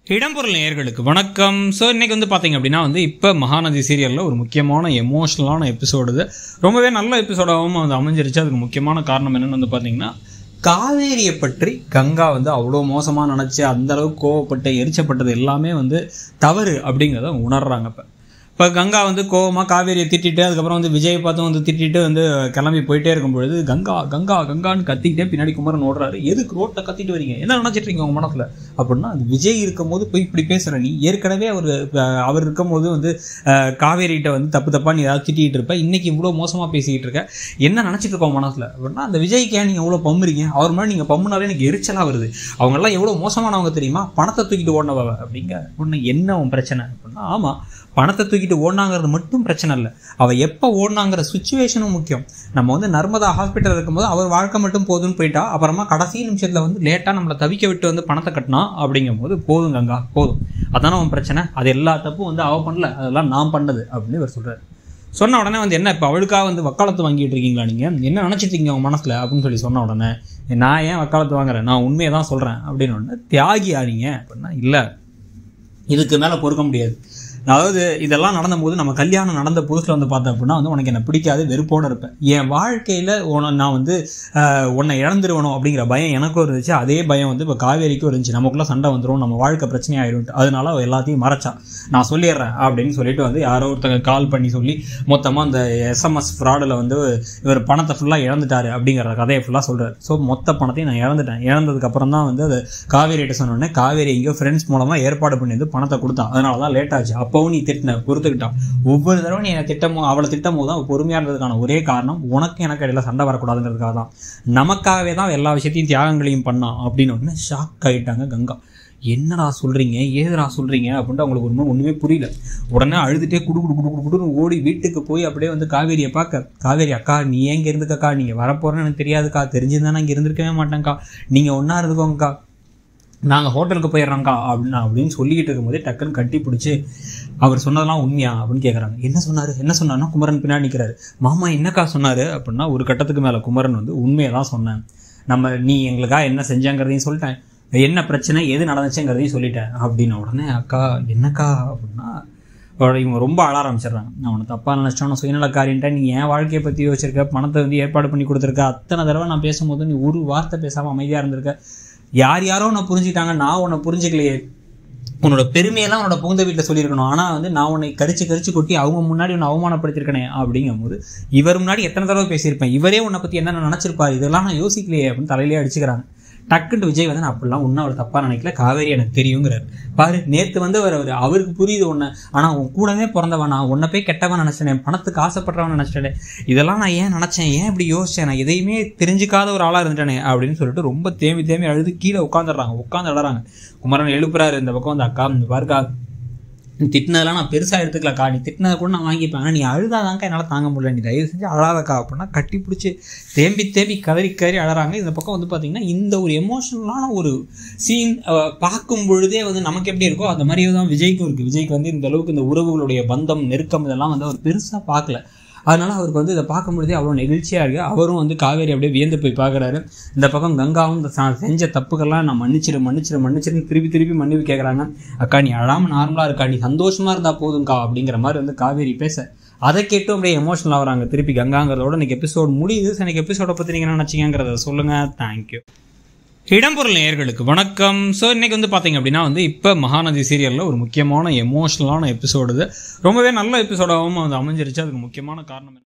இடம்பொருள் நேயர்களுக்கு வணக்கம் ஸோ இன்னைக்கு வந்து பார்த்தீங்க அப்படின்னா வந்து இப்போ மகாநதி சீரியலில் ஒரு முக்கியமான எமோஷ்னலான எபிசோடு இது ரொம்பவே நல்ல எபிசோடாகவும் வந்து அமைஞ்சிருச்சு அதுக்கு முக்கியமான காரணம் என்னன்னு வந்து பார்த்தீங்கன்னா காவேரியை பற்றி கங்கா வந்து அவ்வளோ மோசமாக நினச்சி அந்த அளவுக்கு கோவப்பட்டு எரிச்சப்பட்டது எல்லாமே வந்து தவறு அப்படிங்கிறத உணர்றாங்க இப்போ இப்போ கங்கா வந்து கோவமாக காவேரியை திட்டிட்டு அதுக்கப்புறம் வந்து விஜய் பார்த்தும் வந்து திட்டிட்டு வந்து கிளம்பி போயிட்டே இருக்கும் பொழுது கங்கா கங்கா கங்கான்னு கத்திக்கிட்டே பின்னாடி குமரன் ஓடுறாரு எதுக்கு ரோட்டில் கத்திட்டு வரீங்க என்ன நினச்சிட்டு இருக்கீங்க உங்க மனசில் அப்படின்னா அது விஜய் இருக்கும்போது போய் இப்படி பேசுகிற நீ ஏற்கனவே அவர் அஹ், அவர் இருக்கும்போது வந்து அஹ், காவேரிகிட்ட வந்து தப்பு தப்பா நீ ஏதாவது திட்டிகிட்டு இருப்ப இன்னைக்கு இவ்வளோ மோசமாக பேசிக்கிட்டு இருக்க என்ன நினச்சிட்டு இருக்கோம் மனசில் அப்படின்னா அந்த விஜய்க்கு ஏன் நீங்கள் எவ்வளோ பம்புறீங்க அவர் மாதிரி நீங்கள் பம்புனாலே எனக்கு எரிச்சலாக வருது அவங்கெல்லாம் எவ்வளோ மோசமானவங்க தெரியுமா பணத்தை தூக்கிட்டு ஓடினவ அப்படிங்க ஒன்று என்ன உன் பிரச்சனை அப்படின்னா ஆமாம் பணத்தை தூக்கிட்டு ஓடினாங்கிறது மட்டும் பிரச்சனை இல்லை அவள் எப்போ ஓடினாங்கிற சுச்சுவேஷனும் முக்கியம் நம்ம வந்து நர்மதா ஹாஸ்பிட்டல் இருக்கும்போது அவர் வாழ்க்கை மட்டும் போதும்னு போயிட்டா அப்புறமா கடைசி நிமிஷத்தில் வந்து லேட்டாக நம்மளை தவிக்க விட்டு வந்து பணத்தை கட்டினா அப்படிங்கும்போது போதும் கங்கா போதும் அதானே அவன் பிரச்சனை அது எல்லா தப்பும் வந்து அவள் பண்ணல அதெல்லாம் நான் பண்ணது அப்படின்னு இவர் சொல்கிறார் சொன்ன உடனே வந்து என்ன இப்போ அவளுக்காக வந்து வக்காலத்து வாங்கிட்டு இருக்கீங்களா நீங்கள் என்ன நினச்சிட்டு இருக்கீங்க உங்கள் மனசில் அப்படின்னு சொல்லி சொன்ன உடனே நான் ஏன் வக்காலத்து வாங்குறேன் நான் உண்மையை தான் சொல்கிறேன் அப்படின்னு உடனே தியாகி ஆனீங்க அப்படின்னா இல்லை இதுக்கு மேலே பொறுக்க முடியாது அதாவது இதெல்லாம் நடந்தபோது நம்ம கல்யாணம் நடந்த புதுசில் வந்து பார்த்தேன் அப்படின்னா வந்து உனக்கு என்ன பிடிக்காது வெறுப்போடு இருப்பேன் என் வாழ்க்கையில் உன நான் வந்து ஆஹ், உன்னை இழந்துருவணும் அப்படிங்கிற பயம் எனக்கும் இருந்துச்சு அதே பயம் வந்து இப்போ காவேரிக்கும் இருந்துச்சு நமக்குள்ள சண்டை வந்துடும் நம்ம வாழ்க்கை பிரச்சனையாயிடும் அதனால அவ எல்லாத்தையும் மறைச்சா நான் சொல்லிடுறேன் அப்படின்னு சொல்லிட்டு வந்து யாரோ ஒருத்தங்க கால் பண்ணி சொல்லி மொத்தமாக அந்த எஸ்எம்எஸ் ஃப்ராடில் வந்து இவர் பணத்தை ஃபுல்லாக இழந்துட்டாரு அப்படிங்கிற கதையை ஃபுல்லாக சொல்கிறார் ஸோ மொத்த பணத்தையும் நான் இழந்துட்டேன் இழந்ததுக்கு அப்புறம் தான் வந்து அது காவேரிகிட்ட சொன்னோடனே காவேரி எங்கேயோ ஃப்ரெண்ட்ஸ் மூலமாக ஏற்பாடு பண்ணி வந்து பணத்தை கொடுத்தா அதனால தான் லேட் ஆச்சு அப்போவும் நீ திட்டின பொறுத்துக்கிட்டான் ஒவ்வொரு தடவை நீ என்னை திட்டமோ அவளை திட்டம் போது தான் பொறுமையாக இருந்ததுக்கான ஒரே காரணம் உனக்கு எனக்கு இடையில சண்டை வரக்கூடாதுங்கிறதுக்காக தான் நமக்காகவே தான் எல்லா விஷயத்தையும் தியாகங்களையும் பண்ணான் அப்படின்னு ஒன்று ஷாக் ஆகிட்டாங்க கங்கா என்னடா சொல்கிறீங்க ஏதுடா சொல்கிறீங்க அப்படின்ட்டு அவங்களுக்கு ஒன்றுமே ஒன்றுமே புரியல உடனே அழுதுட்டே குடு குடு குடு குடு குடுன்னு ஓடி வீட்டுக்கு போய் அப்படியே வந்து காவேரியை பார்க்க காவேரி அக்கா நீ ஏன் இங்கே இருந்துக்கக்கா நீங்கள் வரப்போகிறேன்னு எனக்கு தெரியாதுக்கா தெரிஞ்சிருந்தா நான் இங்கே இருந்திருக்கவே மாட்டேங்க்கா நீங்கள் ஒன்றா இருந்துக்கோங்கக்கா நாங்கள் ஹோட்டலுக்கு போயிடுறோங்க்கா அப்படின்னு அப்படின்னு சொல்லிக்கிட்டு இருக்கும்போதே டக்குன்னு கட்டி பிடிச்சி அவர் சொன்னதெல்லாம் உண்மையா அப்படின்னு கேட்குறாங்க என்ன சொன்னார் என்ன சொன்னார்னா குமரன் பின்னாடி நிற்கிறாரு மாமா என்னக்கா சொன்னார் அப்படின்னா ஒரு கட்டத்துக்கு மேலே குமரன் வந்து உண்மையை தான் சொன்னேன் நம்ம நீ எங்களுக்காக என்ன செஞ்சாங்கிறதையும் சொல்லிட்டேன் என்ன பிரச்சனை எது நடந்துச்சுங்கிறதையும் சொல்லிட்டேன் அப்படின்ன உடனே அக்கா என்னக்கா அப்படின்னா அவரை இவங்க ரொம்ப அழ ஆரம்பிச்சிடுறாங்க நான் உன்னை தப்பாக நினச்சோன்னு சுயநலக்காரின்ட்டா நீ என் வாழ்க்கையை பற்றி யோசிச்சிருக்க பணத்தை வந்து ஏற்பாடு பண்ணி கொடுத்துருக்க அத்தனை தடவை நான் பேசும்போது நீ ஒரு வார்த்தை பேசாமல் அமைதியாக இருந்திருக்க யார் யாரோ உன்னை புரிஞ்சுக்கிட்டாங்க நான் உன்னை புரிஞ்சுக்கலையே உன்னோட பெருமையெல்லாம் உன்னோட புகுந்த வீட்டில் சொல்லியிருக்கணும் ஆனால் வந்து நான் உன்னை கரிச்சு கரிச்சு கொட்டி அவங்க முன்னாடி உன்னை அவமானப்படுத்திருக்கனே அப்படிங்கும்போது இவர் முன்னாடி எத்தனை தடவை பேசியிருப்பேன் இவரே உன்னை பற்றி என்ன நினச்சிருப்பாரு இதெல்லாம் நான் யோசிக்கலையே அப்படின்னு தலையிலே அடிச்சுக்கிறாங்க டக்குன்னு விஜய் வந்து நான் அப்படிலாம் ஒன்றும் அவர் தப்பாக நினைக்கல காவேரி எனக்கு தெரியுங்கிறார் பாரு நேற்று வந்து அவர் அவர் அவருக்கு புரியுது ஒன்று ஆனால் உன் கூடவே பிறந்தவன் நான் உன்னை போய் கெட்டவன் நினச்சிட்டேன் பணத்துக்கு ஆசைப்படுறவன் நினச்சிட்டேன் இதெல்லாம் நான் ஏன் நினச்சேன் ஏன் இப்படி யோசிச்சேன் நான் எதையுமே தெரிஞ்சுக்காத ஒரு ஆளாக இருந்துட்டேனே அப்படின்னு சொல்லிட்டு ரொம்ப தேம்பி தேம்பி அழுது கீழே உட்காந்துடுறாங்க உட்காந்து அழறாங்க குமரன் எழுப்புறாரு இந்த பக்கம் வந்து அக்கா இந்த பாருக்கா நீ திட்டினதெல்லாம் நான் பெருசாக எடுத்துக்கலக்கா நீ திட்டினதை கூட நான் வாங்கிப்பேன் ஆனால் நீ அழுதாதாங்க்கா என்னால் தாங்க முடியல நீ தயவு செஞ்சு அழாதக்கா அப்படின்னா கட்டி பிடிச்சி தேம்பி தேம்பி கதறி கதறி அழறாங்க இந்த பக்கம் வந்து பார்த்தீங்கன்னா இந்த ஒரு எமோஷனலான ஒரு சீன் பார்க்கும் பொழுதே வந்து நமக்கு எப்படி இருக்கோ அந்த மாதிரியே தான் விஜய்க்கும் இருக்குது விஜய்க்கு வந்து இந்த அளவுக்கு இந்த உறவுகளுடைய பந்தம் நெருக்கம் இதெல்லாம் வந்து அவர் பெருசாக பார்க்கல அதனால் அவருக்கு வந்து இதை பார்க்கும் பொழுதே அவ்வளோ நெகிழ்ச்சியாக இருக்குது அவரும் வந்து காவேரி அப்படியே வியந்து போய் பார்க்குறாரு இந்த பக்கம் கங்காவும் இந்த ச- செஞ்ச தப்புக்கெல்லாம் நான் மன்னிச்சிடு மன்னிச்சிடு மன்னிச்சிடுன்னு திருப்பி திருப்பி மன்னிப்பு கேட்குறாங்க அக்கா நீ அழாமல் நார்மலாக இருக்கா நீ சந்தோஷமாக இருந்தால் போதும்க்கா அப்படிங்கிற மாதிரி வந்து காவேரி பேச அதை கேட்டும் அப்படியே எமோஷனல் ஆகுறாங்க திருப்பி கங்காங்கிறதோட இன்னைக்கு எபிசோட் முடியுது So, இன்னைக்கு எபிசோட பற்றி நீங்கள் என்ன நினச்சிங்கிறத சொல்லுங்கள் தேங்க்யூ இடம்பொருள் நேயர்களுக்கு வணக்கம் ஸோ இன்னைக்கு வந்து பார்த்தீங்க அப்படின்னா வந்து இப்போ மகாநதி சீரியலில் ஒரு முக்கியமான எமோஷனலான எபிசோடு இது ரொம்பவே நல்ல எபிசோடாகவும் வந்து அமைஞ்சிருச்சு அதுக்கு முக்கியமான காரணம் என்ன?